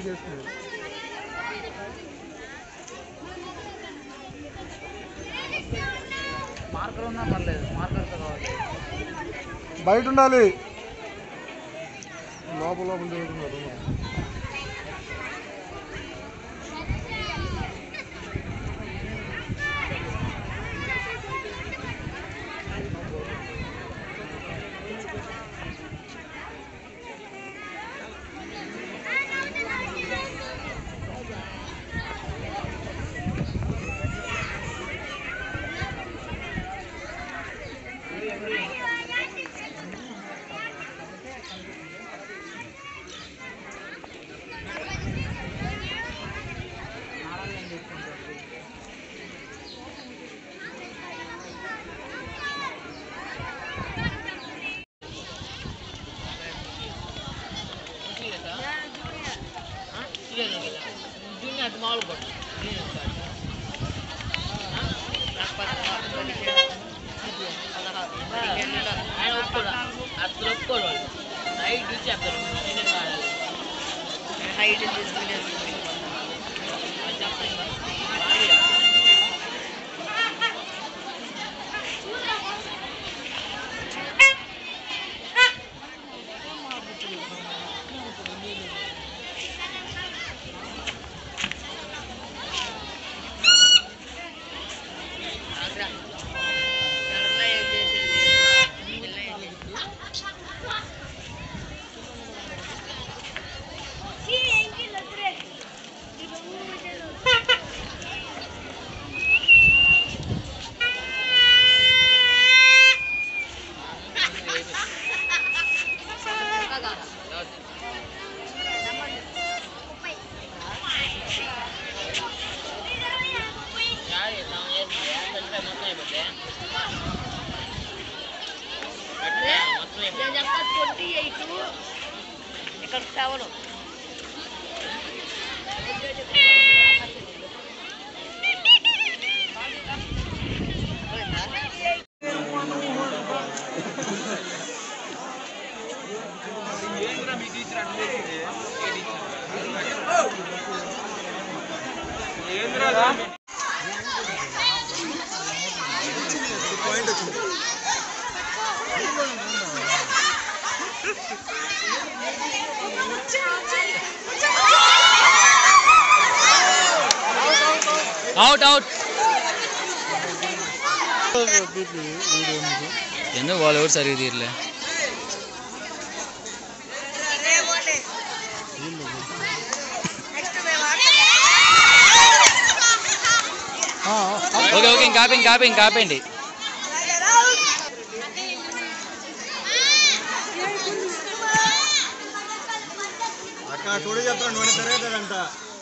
చేసుకున్నారు మార్కర్ ఉన్నా పర్లేదు మార్కర్తో కావాలి బయట ఉండాలి లోపల లోపల తిరుగుతున్నారు జూనియర్ మామూలు కొట్టు ఆయన ఒప్పుకోడు అసలు ఒప్పుకోడు వాళ్ళు హైట్ చూసి చెప్తారు నేనే కాదు హైట్ తీసుకుని ఇక్కడ సెవెన్ అవుట్ అవుట్ ఎందుకు వాళ్ళు ఎవరు సరిగ్గా తీరలే ఓకే ఓకే ఇంకా ఆపండి ఇంకా ఆపండి ఇంకా ఆపండి అక్కడ చూడు చెప్తాను నూనె తిరగదంట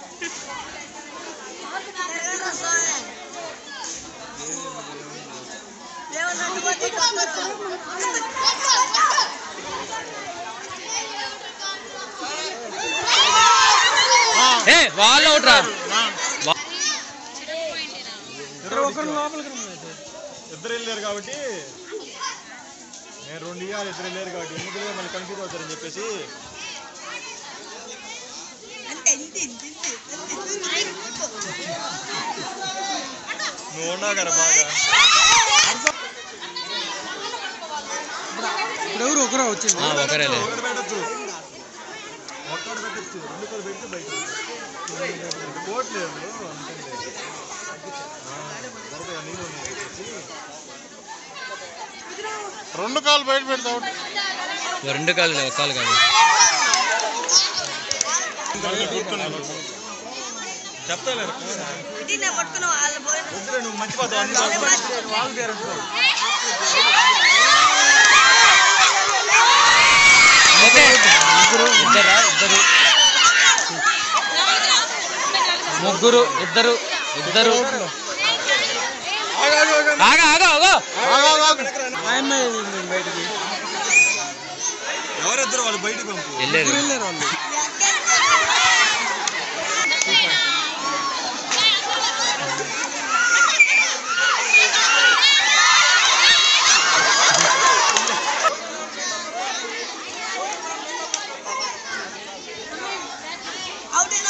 ఏ వాళ్ళు అవుట్ రా వా- ఇద్దరు ఒకరు లోపలికి ఇద్దరు వెళ్ళారు కాబట్టి నేను రెండు ఇవ్వాలి ఇద్దరు వెళ్ళారు కాబట్టి ఎందుకు మళ్ళీ కన్ఫ్యూజ్ అవుతారని చెప్పేసి నువ్వు ఉన్నావు కదా బాగా ఇప్పుడు ఎవరు ఒకరు వచ్చింది ఆ, ఒకరేలే ఒకటి పెట్టచ్చు ఒక్కటి పెట్టచ్చు రెండు కూడా పెడితే బయట కోట్ లేదు అందుకంటే దొరకదా నీళ్ళు ఉన్నాయి చెప్పేసి. రెండు కాలు బయట పెడతావు రెండు కాళ్ళు ఒక కాలు కాదు చెప్తాలేరు వద్దులే నువ్వు మర్చిపోతావు అన్ని సార్లు. వాళ్ళ పేరు అనుకో. ఓకే ఇద్దరా ఇద్దరు ముగ్గురు ఇద్దరు ఇద్దరు ఆగు, ఆగు, ఆగు. ఆగా ఆగా ఆగా ఆగు, ఆగు, ఆగు. ఎవరిద్దరు వాళ్ళు బయటికి పంపు వెళ్ళారు అవుట్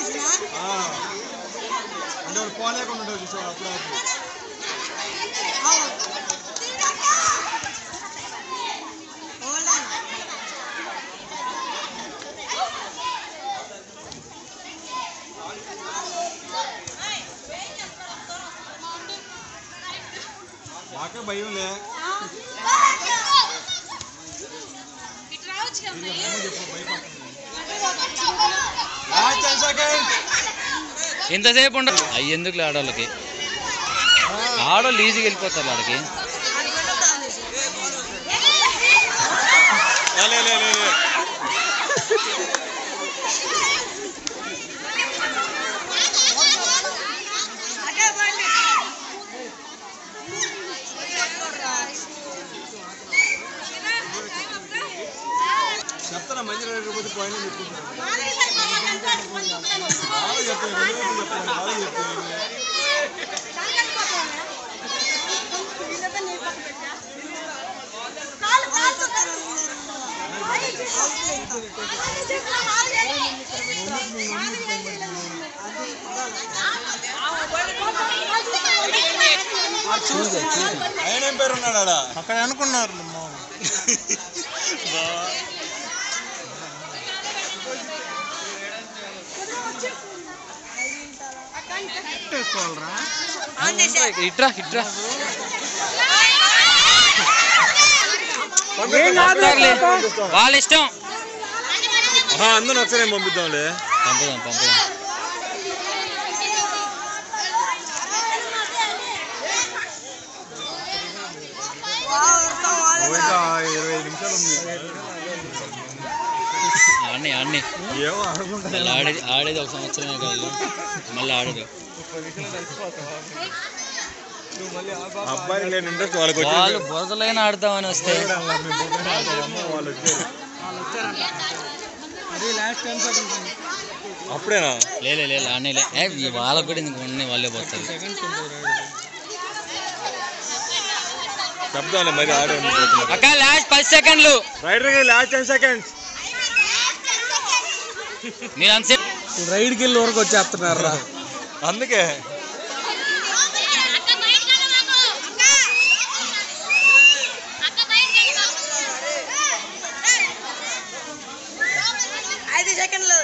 ఆ. అంటే వాడు పోలేకుండా ఉండేది చూసావా అప్పుడు అప్పుడు. నాకే భయం లే లాస్ట్ టెన్ సెకండ్ ఎంతసేపు ఉండదు అవి ఎందుకు ఆడవాళ్ళకి ఆడవాళ్ళు ఈజీగా వెళ్ళిపోతారు ఆడికి లే లే లే లే చెప్తారా మంచి లేకపోతే పాయింట్ చెప్పుకుంటాను బాగా చెప్తాను రెండు వైపులు చెప్తాను బాగా చెప్తాను ఆయన ఏం పేరు ఉన్నాడు ఆడ అక్కడ అనుకున్నారు ఇట్రా ఇట్రా వస్తారులే. వాళ్ళ ఇష్టం అందరూ ఒకసారి పంపిద్దాంలే పంపుదాం పంపుదాం ఇంకా ఇరవై ఐదు నిమిషాలు ఉంది ఆడిని ఆడిని ఏమో ఆడుకుంటా మళ్ళీ ఆడేది ఆడేది ఒక సంవత్సరమే కాదు మళ్ళీ ఆడరు అబ్బాయికి లేని ఇంట్రెస్ట్ వాళ్ళకి వాళ్ళు బురదలైన ఆడతామని వస్తే వాళ్ళు వచ్చారు అప్పుడేనా లేలే లే ఆడనేలే ఏ వాళ్ళకి కూడా ఇంక ఉన్నాయి వాళ్ళే పోతారు చెప్దాంలే మరి ఆడే అక్క లాస్ట్ పది సెకండ్లు రైడర్ లాస్ట్ టెన్ సెకండ్స్ మీరు అంతసేపు రైడ్కి వెళ్ళి వరకు వచ్చేస్తున్నారు రా అందుకే ఐదు సెకండ్లు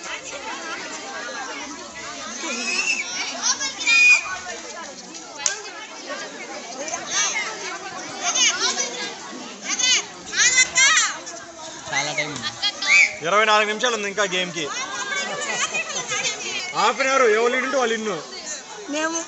చాలా టైం ఉంది ఇరవై నాలుగు నిమిషాలు ఉంది ఇంకా గేమ్ కి హాఫ్ అన్ అవర్ ఎవరు లీడ్ ఉంటే వాళ్ళు ఇన్ను మేము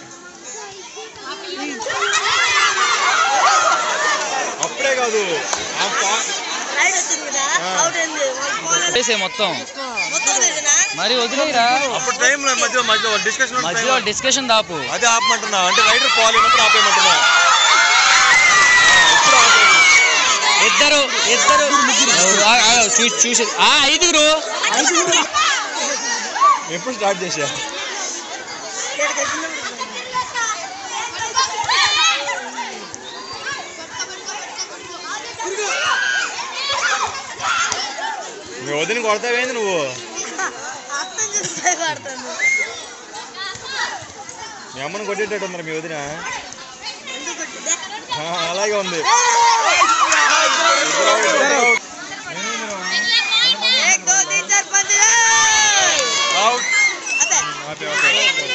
అప్పుడే కాదు ఆ పా- రైడ్ వచ్చింది కదా అవుట్ అయింది వాళ్ళు పోలేదు. చేసే మొత్తం మొత్తం వదిలేసినా? మరి వదిలేరా అప్పుడు టైం మధ్య మధ్య డిస్కషన్ మధ్యలో డిస్కషన్ దాపు అదే ఆపమంటున్నా అంటే రైడర్ పోలేనప్పుడు ఆపేయమంటున్నా ఇప్పుడు ఆపేయండి. ఇద్దరు ఇద్దరు ఆ, ఆ, చూసి చూసి ఆ ఐదుగురు ఎప్పుడు స్టార్ట్ చేసా ఇక్కడికి వచ్చినప్పుడు మీ వదిన కొడతావేంది నువ్వు అర్థం చేసి భయపడుతుంది మీ అమ్మని కొట్టేటట్టు ఉందా మీ వదిన ఎందుకు కొట్టిందే? ఆ, అలాగే ఉంది एक दो तीन चार पाँच छः। అవుట్ అదే. ఓకే ఓకే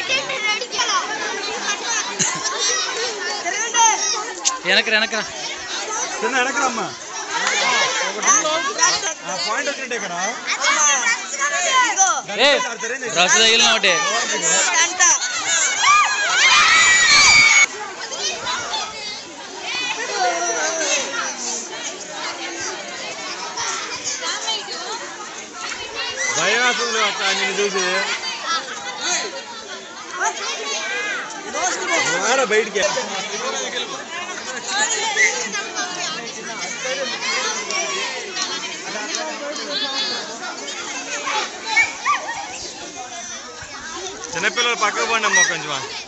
తిరగండి. వెనకరా వెనకరా చిన్న వెనకరమ్మా ఆ, పాయింట్ వచ్చింటే ఇక్కడ ఇదిగో, ఏ రస తగిలిన ఒకటే గంట. భయం వేస్తుంది అక్క నిన్ను చూసి రారా బయటికి చిన్నపిల్లలు పక్కకు పోండి అమ్మ కొంచెం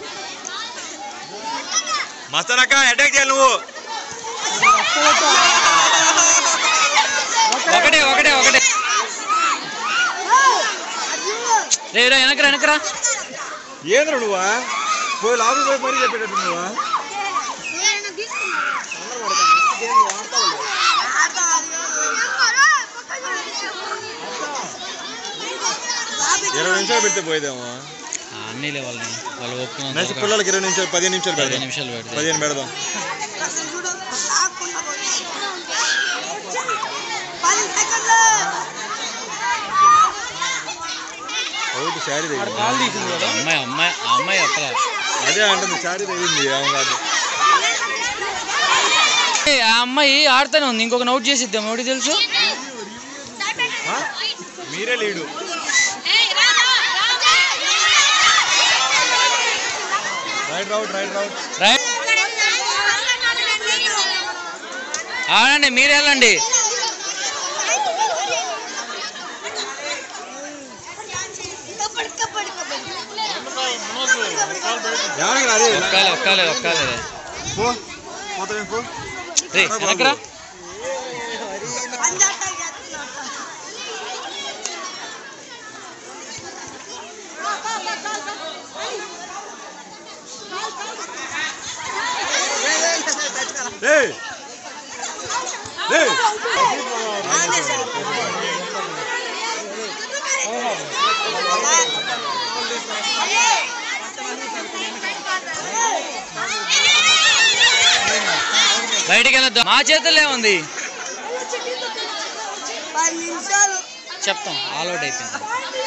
మస్తానక్క అటాక్ చేయాలి నువ్వు ఒకటే ఒకటే ఒకటే రే రే వెనకరా వెనకరా ఏంద్ర నువ్వా పోయి లోపలికి పోయి మరీ చెప్పేటట్టు నువ్వా ఇరవై నిమిషాలు పెడితే పోయేదేమో ఆ, అన్నీ లేవాలి వాళ్ళు ఒప్పుకున్నాను నెక్స్ట్ పిల్లలకి ఇరవై నిమిషాలు పదిహేను నిమిషాలు పదిహేను పెడదాం నిమిషాలు పెడితే పదిహేను పెడదాం ఒకటి శారీ తగిలింది కాలు తీసింది కదా అమ్మాయి అమ్మాయి ఆ అమ్మాయి అప్పలా అదే అంటుంది శారీ తగిలింది ఆమె కాదు ఏ, ఆ అమ్మాయి ఆడుతూనే ఉంది ఇంకొక నోట్ చేసిద్దాం ఎవరికి తెలుసు ఆ? మీరే lead right route right route right ఆడండి మీరు వెళ్ళండి ఎవరికి రాదే ఒక్కాలే ఒక్కాలే ఒక్కాలే పో పోతా పో రే వెనకరా ఏయ్ ఏయ్ బయటికి వెళ్ళొద్దాం మా చేతుల్లో ఏముంది పది నిమిషాలు చెప్తాం ఆల్ అవుట్ అయిపోయింది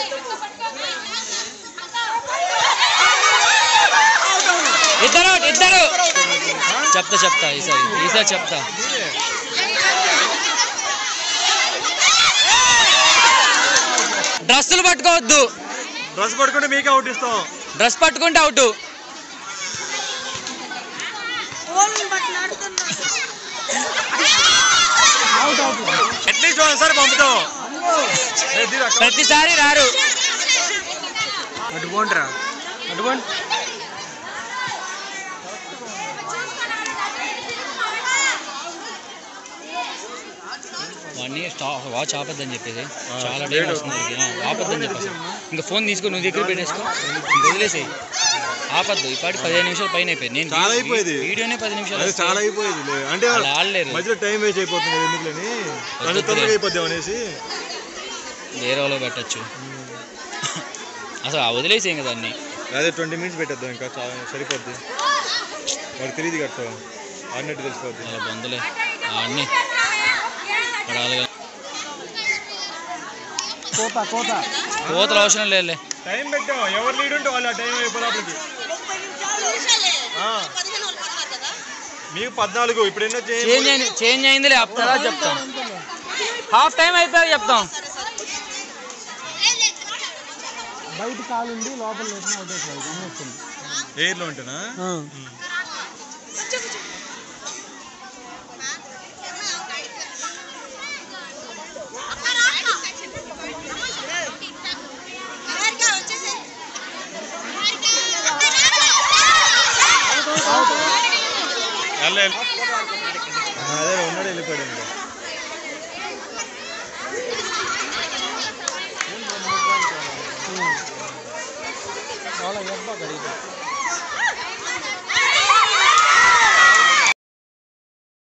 ఇద్దరు out, ఇద్దరు చెప్తా చెప్తా ఈసారి ఈసారి చెప్తా డ్రెస్సులు పట్టుకోవద్దు డ్రెస్ పట్టుకుంటే మీకే అవుట్ ఇస్తాం డ్రెస్ పట్టుకుంటే అవుట్ ఫోన్ బట్టి ఆడుతున్నా అట్లీస్ట్ ఒకసారి పంపుతాం ఏయ్, దీరా, come on. ప్రతిసారి రారు అటు పోండిరా అటు పోండి వాడిని స్టాప్ వాచ్ ఆపద్దని చెప్పేసి చాలా టైం వస్తుంది ఇది. ఆ, ఆపద్దని చెప్పేసి ఇంకా ఫోన్ తీసుకొని నువ్వు దగ్గర పెట్టేసుకో ఇంక వదిలేసి ఆపద్దు ఇప్పటి పదిహేను నిమిషాలు పైన అయిపోయింది నేను చాలా వీ- అయిపోయింది. వీడియోనే పది నిమిషాలు అది వస్తే చాలా అయిపోయింది లే. అంటే వాళ్ళు ఆడలేరు మధ్యలో టైం వేస్ట్ అయిపోతుంది కదా ఎందుకులని అది వద్దు, తొందరగా వద్దులే. అయిపోద్దాం అనేసి వేరే వాళ్ళు పెట్టచ్చు అసలు ఆ వదిలేసేం కదా అన్ని అదే ట్వంటీ మినిట్స్ పెట్టేద్దాం ఇంకా చాలా సరిపోద్ది వాడు తెలియదు కడతాం ఆడినట్టు తెలిసిపోద్ది వాళ్ళ బంధులే అన్ని పడాలి కోత కోత కోతలు అవసరం లేదులే టైం పెట్టాం ఎవరు లీడ్ ఉంటే వాళ్ళు ఆ టైం అయిపోయినప్పటికి ఆ. మీకు పద్నాలుగు ఇప్పుడు ఎన్నో చేంజ్ చేయండి అయింది చేంజ్ అయిందిలే అప్పుడు చెప్తాం హాఫ్ టైం అయిపోయాక చెప్తాం బయట కాలు ఉండి లోపల లేచిన అవుట్ అయిపోయింది గమనిస్తుంది ఎయిర్లో ఉంటేనా వెళ్ళ అదే ఉన్నాడు వెళ్ళిపోయాడు ఇంకా వాళ్ళ ఎబ్బా కడిగి